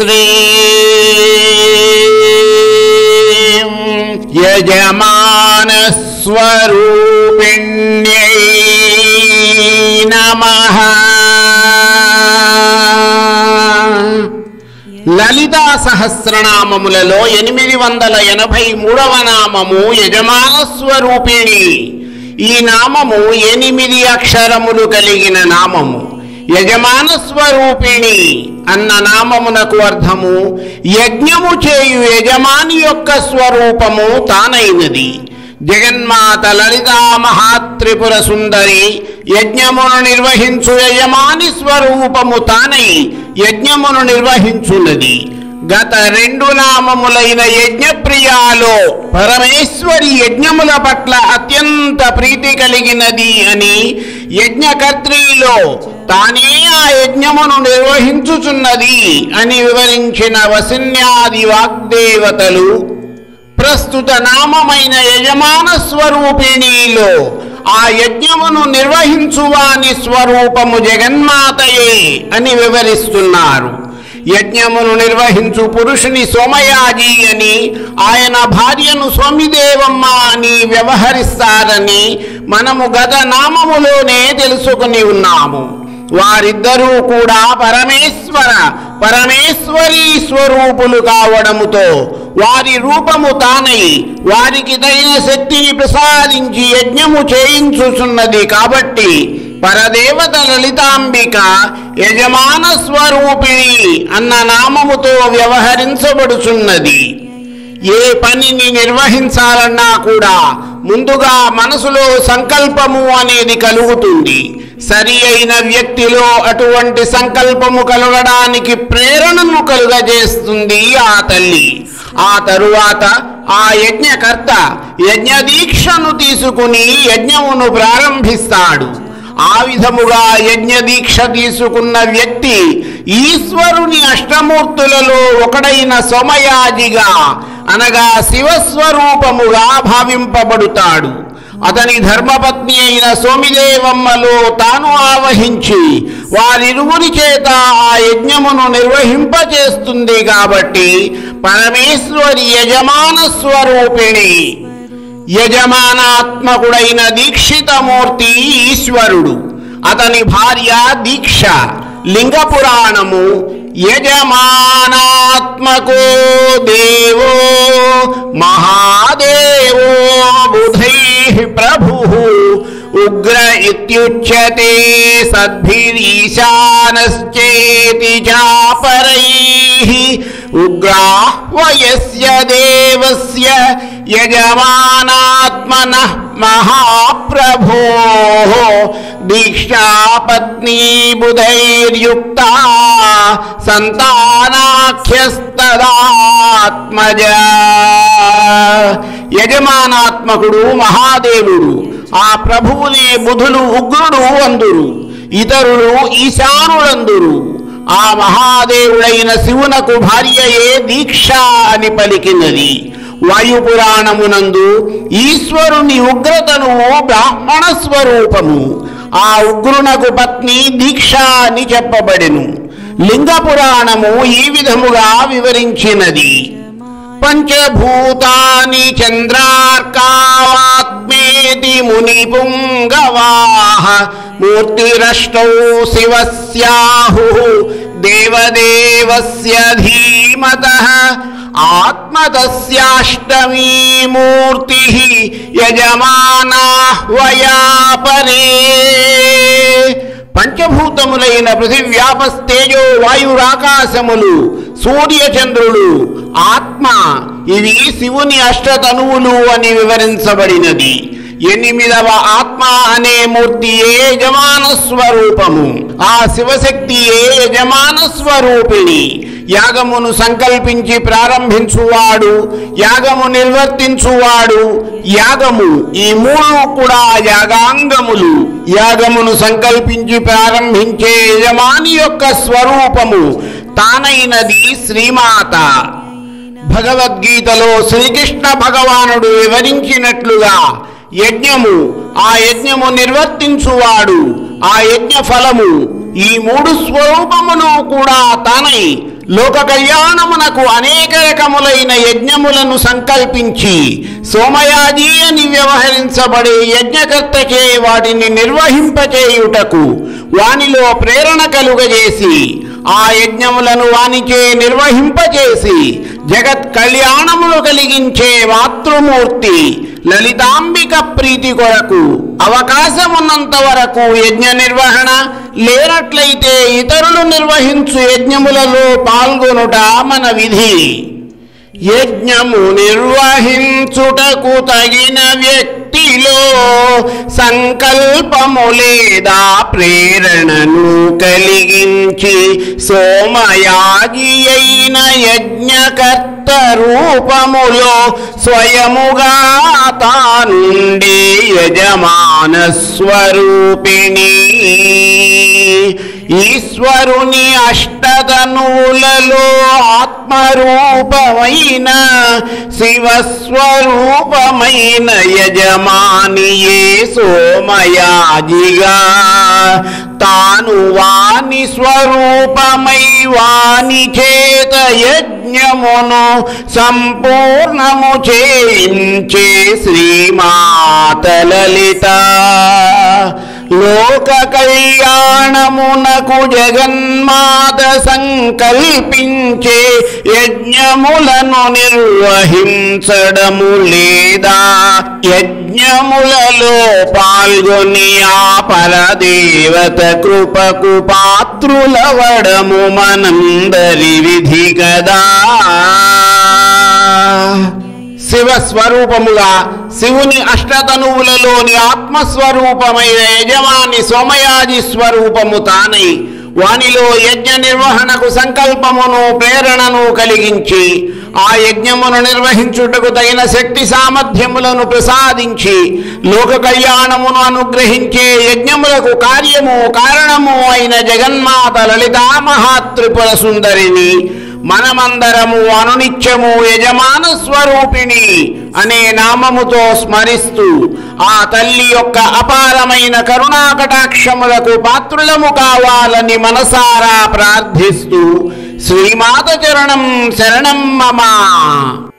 శ్రీ యజమాన స్వరూపిణ్యై నమః లలితా సహస్రనామములలో ఎనిమిది వందల ఎనభై మూడవ నామము యజమాన స్వరూపిణి ఈ నామము ఎనిమిది అక్షరములు కలిగిన నామము యజమాన స్వరూపిణి అన్న నామమునకు అర్థము యజ్ఞము చేయు యజమాని యొక్క స్వరూపము తానైనది జగన్మాత లలితా మహాత్రిపుర సుందరి యజ్ఞమును నిర్వహించు యజమాని స్వరూపము తానై యజ్ఞమును నిర్వహించున్నది గత రెండు నామములైన యజ్ఞప్రియాలో పరమేశ్వరి యజ్ఞముల పట్ల అత్యంత ప్రీతి కలిగినది అని యజ్ఞకర్త్రిలో తానే ఆ యజ్ఞమును నిర్వహించుచున్నది అని వివరించిన వసిన్యాది వాగ్దేవతలు ప్రస్తుత నామమైన యజమాన స్వరూపిణిలో ఆ యజ్ఞమును నిర్వహించువాని స్వరూపము జగన్మాతయే అని వివరిస్తున్నారు యజ్ఞమును నిర్వహించు పురుషుని సోమయాజి అని ఆయన భార్యను స్వామిదేవమ్మ అని వ్యవహరిస్తారని మనము గత నామములోనే తెలుసుకుని ఉన్నాము వారిద్దరూ కూడా పరమేశ్వర పరమేశ్వరీ స్వరూపులు కావడముతో వారి రూపము తానై వారికి తగిన శక్తిని ప్రసాదించి యజ్ఞము చేయించుచున్నది కాబట్టి పరదేవత లలితాంబిక యజమాన స్వరూపిణి అన్న నామముతో వ్యవహరించబడుచున్నది ఏ పనిని నిర్వహించాలన్నా కూడా ముందుగా మనసులో సంకల్పము అనేది కలుగుతుంది సరి అయిన వ్యక్తిలో అటువంటి సంకల్పము కలగడానికి ప్రేరణను కలుగజేస్తుంది ఆ తల్లి ఆ తరువాత ఆ యజ్ఞకర్త యజ్ఞ దీక్షను తీసుకుని యజ్ఞమును ప్రారంభిస్తాడు ఆ విధముగా యజ్ఞ దీక్ష తీసుకున్న వ్యక్తి ఈశ్వరుని అష్టమూర్తులలో ఒకడైన సోమయాజిగా అనగా శివస్వరూపముగా భావింపబడుతాడు అతని ధర్మపత్ని అయిన సోమిదేవమ్మలో తాను ఆవహించి వారిరువురి చేత ఆ యజ్ఞమును నిర్వహింపచేస్తుంది కాబట్టి పరమేశ్వరి యజమాన స్వరూపిణి యజమానాత్మకుడైన దీక్షితమూర్తి ఈశ్వరుడు అతని భార్య దీక్ష లింగ పురాణము యజమానాత్మకో దేవో మహాదేవో బుధై ప్రభు ఉగ్ర ఇత్యుచ్యతే సద్భిరీశానశ్చేతి చాపరై ఉగ్రాహ్వయస్య దేవస్య యజమానాత్మన మహాప్రభో దీక్షాపత్నీ బుధైర్యుక్త సంతానాఖ్యస్తదాత్మజ యజమానాత్మకుడు మహాదేవుడు ఆ ప్రభువునే బుధులు ఉగ్రుడు అందురు ఇతరులు ఈశానులందురు ఆ మహాదేవుడైన శివునకు భార్యయే దీక్ష అని పలికినది వాయుపురాణమునందు ఈశ్వరుని ఉగ్రతను బ్రాహ్మణ స్వరూపము ఆ ఉగ్రునకు పత్ని దీక్ష అని చెప్పబడెను లింగ పురాణము ఈ విధముగా వివరించినది పంచభూతాని చంద్రార్కావాత్మేతి ముని పుంగవాహ మూర్తిరష్టౌ శివస్యాహు దేవదేవస్య ధీమతః ఆత్మతస్యాష్టమీ మూర్తి యజమానాహ్వయా పరే పంచభూతములైన పృథివ్యాపస్తేజో వాయురాకాశములు సూర్యచంద్రులు ఆత్మ ఇవి శివుని అష్టతనువులు అని వివరించబడినది ఎనిమిదవ ఆత్మ అనే మూర్తియే యజమాన స్వరూపము ఆ శివశక్తియే యజమాన స్వరూపిణి యాగమును సంకల్పించి ప్రారంభించువాడు యాగము నిర్వర్తించువాడు యాగము ఈ మూడు కూడా యాగాంగములు యాగమును సంకల్పించి ప్రారంభించే యజమాని యొక్క స్వరూపము తానైనది శ్రీమాత భగవద్గీతలో శ్రీకృష్ణ భగవానుడు వివరించినట్లుగా యజ్ఞము ఆ యజ్ఞము నిర్వర్తించువాడు ఆ యజ్ఞ ఫలము ఈ మూడు స్వరూపములు కూడా తానై లోక కళ్యాణమునకు అనేక రకములైన యజ్ఞములను సంకల్పించి సోమయాజి అని వ్యవహరించబడే యజ్ఞకర్తచే వాటిని నిర్వహింపచేయుటకు వానిలో ప్రేరణ కలుగజేసి ఆ యజ్ఞములను వానిచే నిర్వహింపచేసి జగత్ కళ్యాణములు కలిగించే మాతృమూర్తి లలితాంబిక ప్రీతి కొరకు అవకాశమున్నంత వరకు యజ్ఞ నిర్వహణ లేనట్లయితే ఇతరులు నిర్వహించు యజ్ఞములలో పాల్గొనుట మన విధి యజ్ఞము నిర్వహించుటకు తగిన వ్యక్తిలో సంకల్పము లేదా ప్రేరణను కలిగించి సోమయాగి అయిన యజ్ఞకర్త రూపములో స్వయముగా తానుండే యజమాన స్వరూపిణి ఈశ్వరుని అష్టతనువులలో ఆత్మరూపమైన శివస్వరూపమైన యజమానియే సోమయాజిగా తాను వాని స్వరూపమై వాని చేత యజ్ఞమును సంపూర్ణము చేయించే శ్రీమాత లలిత లోక కళ్యాణమునకు జగన్మాత సంకల్పించే యజ్ఞములను నిర్వహించడము లేదా యజ్ఞములలో పాల్గొని ఆ పరదేవత కృపకు పాత్రులవడము మనందరి విధి కదా శివ స్వరూపముగా శివుని అష్టతనువులలోని ఆత్మస్వరూపమైన యజమాని సోమయాజి స్వరూపము తానై వానిలో యజ్ఞ నిర్వహణకు సంకల్పమును ప్రేరణను కలిగించి ఆ యజ్ఞమును నిర్వహించుటకు తగిన శక్తి సామర్థ్యములను ప్రసాదించి లోక కళ్యాణమును అనుగ్రహించే యజ్ఞములకు కార్యము కారణము అయిన జగన్మాత లలితా మహాత్రిపుర సుందరిని మనమందరము అనునిత్యము యజమాన స్వరూపిణి అనే నామముతో స్మరిస్తూ ఆ తల్లి యొక్క అపారమైన కరుణా కటాక్షములకు పాత్రులము కావాలని మనసారా ప్రార్థిస్తూ శ్రీమాత చరణం శరణం మమ